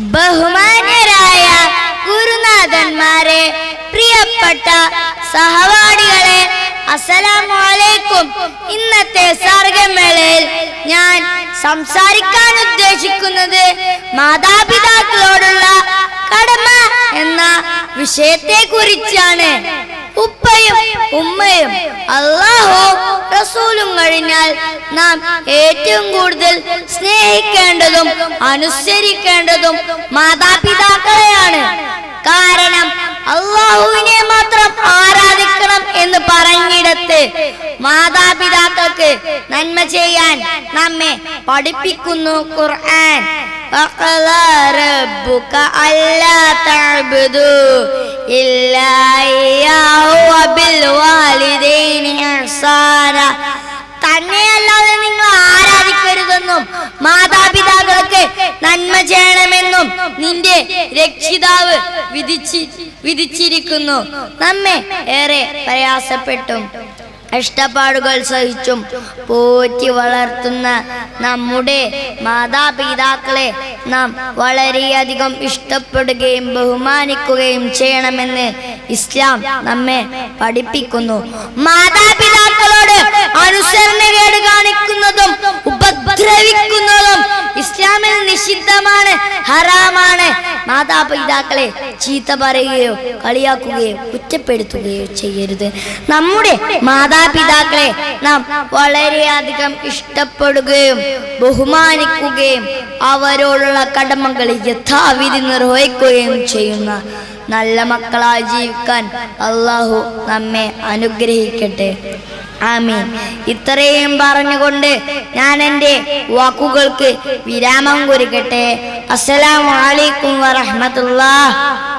ബഹുമാന്യരായ ഗുരുനാഥന്മാരെ പ്രിയപ്പെട്ട സഹപാഠികളെ അസ്സലാമു അലൈക്കും ഇന്നത്തെ സർഗമേളയിൽ ഞാൻ സംസാരിക്കാൻ ഉദ്ദേശിക്കുന്നത് മാതാപിതാക്കളോടുള്ള കടമ എന്ന വിഷയത്തെ കുറിച്ചാണ് ഉപ്പയും ഉമ്മയും അള്ളാഹു റസൂലും കഴിഞ്ഞാൽ നാം ഏറ്റവും കൂടുതൽ സ്നേഹിക്കേണ്ടതും അനുസരിക്കേണ്ടതും മാതാപിതാക്കളെയാണ് കാരണം അള്ളാഹുവിനെ മാത്രം ആരാധിക്കണം എന്ന് പറഞ്ഞിടത്ത് മാതാപിതാക്കൾക്ക് നന്മ ചെയ്യാൻ നമ്മെ പഠിപ്പിക്കുന്നു ഖുർആൻ وقضى ربك ألا تعبدوا إلا إياه وبالوالدين إحسانا തന്നെയല്ലാതെ നിങ്ങൾ ആരാധിക്കരുതെന്നും മാതാപിതാക്കൾക്ക് നന്മ ചെയ്യണമെന്നും നിന്റെ രക്ഷിതാവ് വിധിച്ചി വിധിച്ചിരിക്കുന്നു നമ്മെ ഏറെ പ്രയാസപ്പെട്ടും കഷ്ടപ്പാടുകൾ സഹിച്ചും പോറ്റി വളർത്തുന്ന നമ്മുടെ മാതാപിതാക്കളെ നാം വളരെയധികം ഇഷ്ടപ്പെടുകയും ബഹുമാനിക്കുകയും ചെയ്യണമെന്ന് ഇസ്ലാം നമ്മെ പഠിപ്പിക്കുന്നു മാതാപിതാക്കളോട് അനുസരണകേട് കാണിക്കുന്നതും ഉപദ്രവിക്കുന്നതും ഇസ്ലാമിൽ നിഷിദ്ധമാണ് ഹറാമാണ് മാതാപിതാക്കളെ ചീത്ത പറയുകയോ കളിയാക്കുകയോ കുറ്റപ്പെടുത്തുകയോ ചെയ്യരുത് നമ്മുടെ മാതാപിതാക്കളെ നാം വളരെയധികം ഇഷ്ടപ്പെടുകയും ബഹുമാനിക്കുകയും അവരോടുള്ള കടമകൾ യഥാവിധി നിർവഹിക്കുകയും ചെയ്യുന്ന നല്ല മക്കളായി ജീവിക്കാൻ അള്ളാഹു നമ്മെ അനുഗ്രഹിക്കട്ടെ ആമീൻ ഇത്രയും പറഞ്ഞുകൊണ്ട് ഞാൻ എൻ്റെ വാക്കുകൾക്ക് വിരാമം കുറിക്കട്ടെ അസ്സലാമു അലൈക്കും വറഹ്മത്തുള്ളാഹ്